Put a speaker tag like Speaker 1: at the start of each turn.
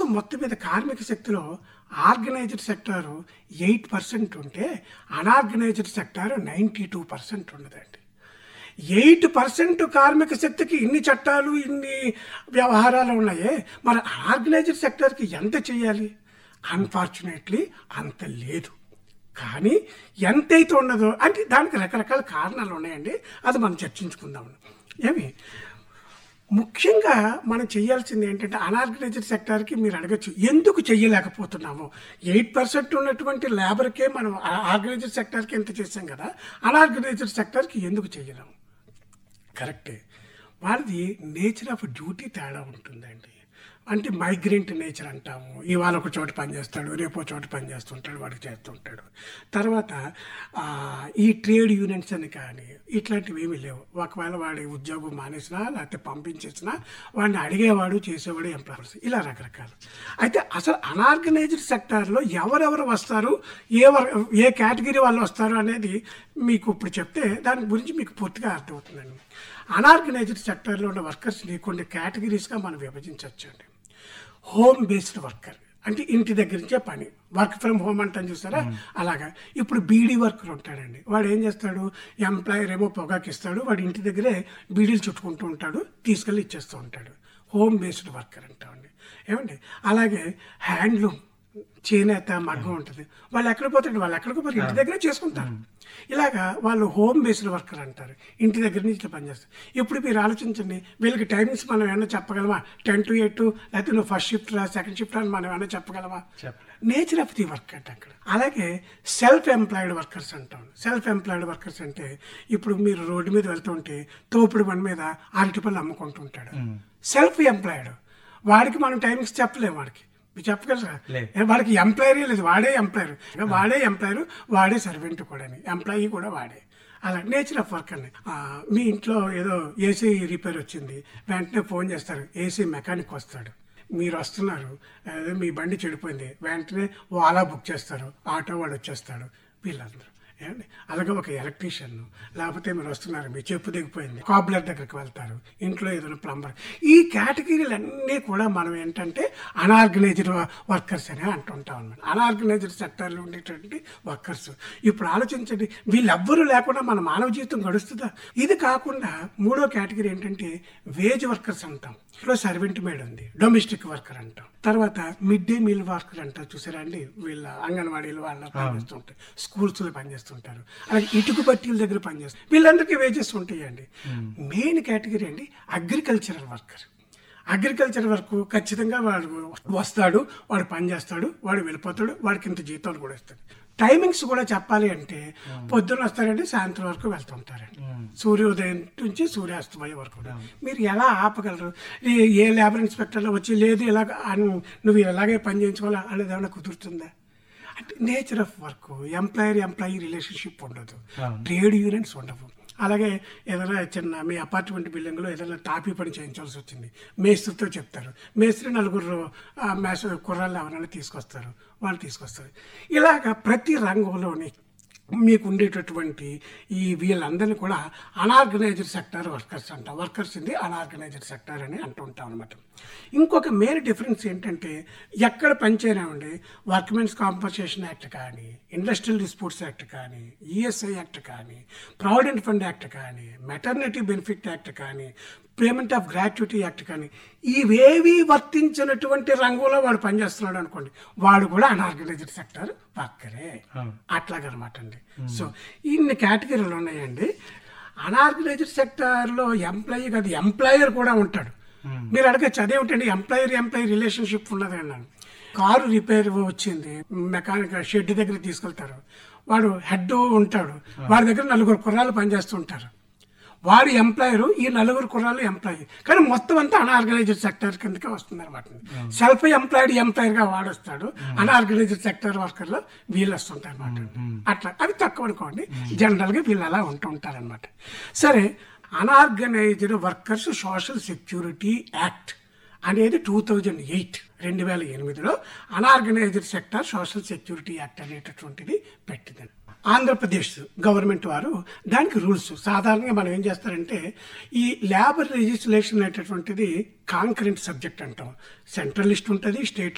Speaker 1: మొత్తం మీద కార్మిక శక్తిలో ఆర్గనైజ్డ్ సెక్టార్ ఎయిట్ పర్సెంట్ ఉంటే unorganised sector ninety two percent ఉన్నదండి ఎయిట్ పర్సెంట్ కార్మిక శక్తికి ఇన్ని చట్టాలు ఇన్ని వ్యవహారాలు ఉన్నాయే మరి ఆర్గనైజ్డ్ సెక్టర్కి ఎంత చేయాలి అన్ఫార్చునేట్లీ అంత లేదు కానీ ఎంతైతే ఉన్నదో అంటే దానికి రకరకాల కారణాలు ఉన్నాయండి అది మనం చర్చించుకుందాం ఏమి ముఖ్యంగా మనం చేయాల్సింది ఏంటంటే అనార్గనైజ్డ్ సెక్టార్కి మీరు అడగచ్చు ఎందుకు చెయ్యలేకపోతున్నాము ఎయిట్ పర్సెంట్ ఉన్నటువంటి లేబర్కే మనం ఆర్గనైజ్డ్ సెక్టార్కి ఎంత చేసాం కదా అనార్గనైజ్డ్ సెక్టార్కి ఎందుకు చెయ్యలేము కరెక్టే వాళ్ళది నేచర్ ఆఫ్ డ్యూటీ తేడా ఉంటుందండి అంటే మైగ్రెంట్ నేచర్ అంటాము ఇవాళ ఒక చోట పని చేస్తాడు రేపు ఒక చోట పని చేస్తుంటాడు వాడికి చేస్తుంటాడు తర్వాత ఆ, ఈ ట్రేడ్ యూనియన్స్ అని కానీ ఇట్లాంటివి ఏమీ లేవు ఒకవేళ వాడి ఉద్యోగం మానేసినా లేకపోతే పంపించేసినా వాడిని అడిగేవాడు చేసేవాడు ఎంప్లాయర్స్ ఇలా రకరకాలు అయితే అసలు అనార్గనైజ్డ్ సెక్టార్లో ఎవరెవరు వస్తారు ఏ వర్ ఏ కేటగిరీ వాళ్ళు వస్తారు అనేది మీకు ఇప్పుడు చెప్తే దాని గురించి మీకు పూర్తిగా అర్థమవుతుందండి అనార్గనైజ్డ్ సెక్టార్లో ఉన్న వర్కర్స్ని కొన్ని కేటగిరీస్గా మనం విభజించవచ్చండి హోమ్ బేస్డ్ వర్కర్ అంటే ఇంటి దగ్గర నుంచే పని వర్క్ ఫ్రమ్ హోమ్ అంటాం చూసారా అలాగా ఇప్పుడు బీడీ వర్కర్ ఉంటాడండి వాడు ఏం చేస్తాడు ఎంప్లాయర్ ఏమో పొగాకి ఇస్తాడు వాడు ఇంటి దగ్గరే బీడీలు చుట్టుకుంటూ ఉంటాడు తీసుకెళ్ళి ఇచ్చేస్తూ ఉంటాడు హోమ్ బేస్డ్ వర్కర్ అంటామండి ఏమండి అలాగే హ్యాండ్లూమ్ చేనేత మగ్గం ఉంటుంది వాళ్ళు ఎక్కడ పోతాడు వాళ్ళు ఎక్కడికి పోతారు ఇంటి దగ్గరే చేసుకుంటారు ఇలాగా వాళ్ళు హోమ్ బేస్డ్ వర్కర్ అంటారు ఇంటి దగ్గర నుంచి ఇట్లా పనిచేస్తారు ఇప్పుడు మీరు ఆలోచించండి వీళ్ళకి టైమింగ్స్ మనం ఏమైనా చెప్పగలమా టెన్ టు ఎయిట్ లేకపోతే నువ్వు ఫస్ట్ షిఫ్ట్ రా సెకండ్ షిఫ్ట్ రా అని మనం ఏమైనా చెప్పగలమా నేచర్ ఆఫ్ ది వర్క్ అంటే అక్కడ అలాగే సెల్ఫ్ ఎంప్లాయిడ్ వర్కర్స్ అంటాం సెల్ఫ్ ఎంప్లాయిడ్ వర్కర్స్ అంటే ఇప్పుడు మీరు రోడ్డు మీద వెళ్తుంటే తోపుడు బండి మీద అరటిపళ్ళు అమ్ముకుంటుంటాడు సెల్ఫ్ ఎంప్లాయిడ్ వాడికి మనం టైమింగ్స్ చెప్పలేము వాడికి మీరు చెప్పగలరా
Speaker 2: లేదు.
Speaker 1: ఏ, వాడికి ఎంప్లాయరీ లేదు వాడే ఎంప్లాయర్ వాడే ఎంప్లాయర్ వాడే సర్వెంట్ కూడా ఎంప్లాయీ కూడా వాడే అలా నేచర్ ఆఫ్ వర్క్ అండి ఆ, మీ ఇంట్లో ఏదో ఏసీ రిపేర్ వచ్చింది వెంటనే ఫోన్ చేస్తారు ఏసీ మెకానిక్ వస్తాడు మీరు వస్తున్నారు అదే మీ బండి చెడిపోయింది వెంటనే వాలా బుక్ చేస్తారు ఆటో వాడు వచ్చేస్తాడు వీళ్ళందరూ ఏమండి అలాగే ఒక ఎలక్ట్రీషియన్ లేకపోతే మీరు వస్తున్నారు మీ చెప్పు దిగిపోయింది కాబ్లర్ దగ్గరికి వెళ్తారు ఇంట్లో ఏదైనా ప్లంబర్ ఈ కేటగిరీలు అన్నీ కూడా మనం ఏంటంటే అనార్గనైజ్డ్ వర్కర్స్ అని అంటుంటాం అనమాట అనార్గనైజ్డ్ సెక్టర్లో ఉండేటువంటి వర్కర్స్ ఇప్పుడు ఆలోచించండి వీళ్ళెవ్వరూ లేకుండా మన మానవ జీవితం గడుస్తుందా ఇది కాకుండా మూడో కేటగిరీ ఏంటంటే వేజ్ వర్కర్స్ అంటాం ఇప్పుడు సర్వెంట్ మేడ్ ఉంది డొమెస్టిక్ వర్కర్ అంటాం తర్వాత మిడ్ డే మీల్ వర్కర్ అంటారు చూసారా అండి వీళ్ళ అంగన్వాడీలు వాళ్ళ పనిచేస్తుంటారు స్కూల్స్లో పనిచేస్తుంటారు అలాగే ఇటుకు బట్టీల దగ్గర పనిచేస్తారు వీళ్ళందరికీ వేజెస్ ఉంటాయండి మెయిన్ కేటగిరీ అండి అగ్రికల్చరల్ వర్కర్ అగ్రికల్చర్ వరకు ఖచ్చితంగా వాడు వస్తాడు వాడు పని చేస్తాడు వాడు వెళ్ళిపోతాడు వాడికి ఇంత జీతాలు కూడా ఇస్తాడు టైమింగ్స్ కూడా చెప్పాలి అంటే పొద్దున్న వస్తారంటే సాయంత్రం వరకు వెళ్తుంటారండి సూర్యోదయం నుంచి సూర్యాస్తమయం వరకు కూడా. మీరు ఎలా ఆపగలరు ఈ- ఏ లేబర్ ఇన్స్పెక్టర్లో వచ్చి లేదు ఇలాగ అన్- నువ్వు ఇలాగే పని చేయించుకోవాలా అనేది ఏమైనా కుదురుతుందా అంటే nature of work employer employee relationship ఉండదు ట్రేడ్ యూనియన్స్ ఉండవు అలాగే ఏదైనా చిన్న మీ అపార్ట్మెంట్ బిల్డింగ్లో ఏదైనా టాపీ పని చేయించాల్సి వచ్చింది మేస్త్రితో చెప్తారు మేస్త్రి నలుగురు ఆ, మేస్ కుర్రాళ్ళు ఎవరైనా తీసుకొస్తారు వాళ్ళు తీసుకొస్తారు ఇలాగ ప్రతి రంగంలోని మీకు ఉండేటటువంటి ఈ వీళ్ళందరినీ కూడా అనార్గనైజ్డ్ సెక్టార్ వర్కర్స్ అంటాం వర్కర్స్ ఇది అనార్గనైజ్డ్ సెక్టార్ అని అంటుంటాం అనమాట ఇంకొక మెయిన్ డిఫరెన్స్ ఏంటంటే ఎక్కడ పనిచేయనివ్వండి వర్క్మెన్స్ కాంపన్సేషన్ యాక్ట్ కానీ ఇండస్ట్రియల్ డిస్ప్యూట్స్ యాక్ట్ కానీ ఈఎస్ఐ యాక్ట్ కానీ ప్రావిడెంట్ ఫండ్ యాక్ట్ కానీ మెటర్నిటీ బెనిఫిట్ యాక్ట్ కానీ పేమెంట్ ఆఫ్ గ్రాట్యుటీ యాక్ట్ కానీ ఇవేవి వర్తించినటువంటి రంగంలో వాడు పనిచేస్తున్నాడు అనుకోండి వాడు కూడా అనార్గనైజ్డ్ సెక్టర్ వర్కరే అట్లాగనమాట అండి సో ఇన్ని కేటగిరీలు ఉన్నాయండి అనార్గనైజ్డ్ సెక్టార్లో ఎంప్లాయీ కాదు ఎంప్లాయర్ కూడా ఉంటాడు మీరు అడగచ్చు అదేమిటండి ఎంప్లాయర్ ఎంప్లాయీ రిలేషన్షిప్ ఉన్నది అన్నాను కారు రిపేర్ వచ్చింది మెకానిక్ షెడ్ దగ్గర తీసుకెళ్తారు వాడు హెడ్ ఉంటాడు వాడి దగ్గర నలుగురు కుర్రాలు పనిచేస్తుంటారు వాడు ఎంప్లాయరు ఈ నలుగురు కుర్రాలు ఎంప్లాయీ కానీ మొత్తం అంతా అన్ఆర్గనైజ్డ్ సెక్టర్ కిందకే వస్తుంది అనమాట సెల్ఫ్ ఎంప్లాయిడ్ ఎంప్లాయర్గా వాడొస్తాడు అన్ఆర్గనైజ్డ్ సెక్టర్ వర్కర్లో వీళ్ళు వస్తుంటారు అనమాట అట్లా అవి తక్కువ అనుకోండి జనరల్గా వీళ్ళు అలా ఉంటూ ఉంటారనమాట సరే unorganised workers social security act అనేది టూ థౌజండ్ ఎయిట్ రెండు వేల ఎనిమిదిలో unorganised sector social security act అనేటటువంటిది పెట్టింది ఆంధ్రప్రదేశ్ గవర్నమెంట్ వారు దానికి రూల్స్ సాధారణంగా మనం ఏం చేస్తారంటే ఈ లేబర్ లెజిస్లేషన్ అనేటటువంటిది కాంకరెంట్ సబ్జెక్ట్ అంటాం సెంట్రల్ లిస్ట్ ఉంటుంది స్టేట్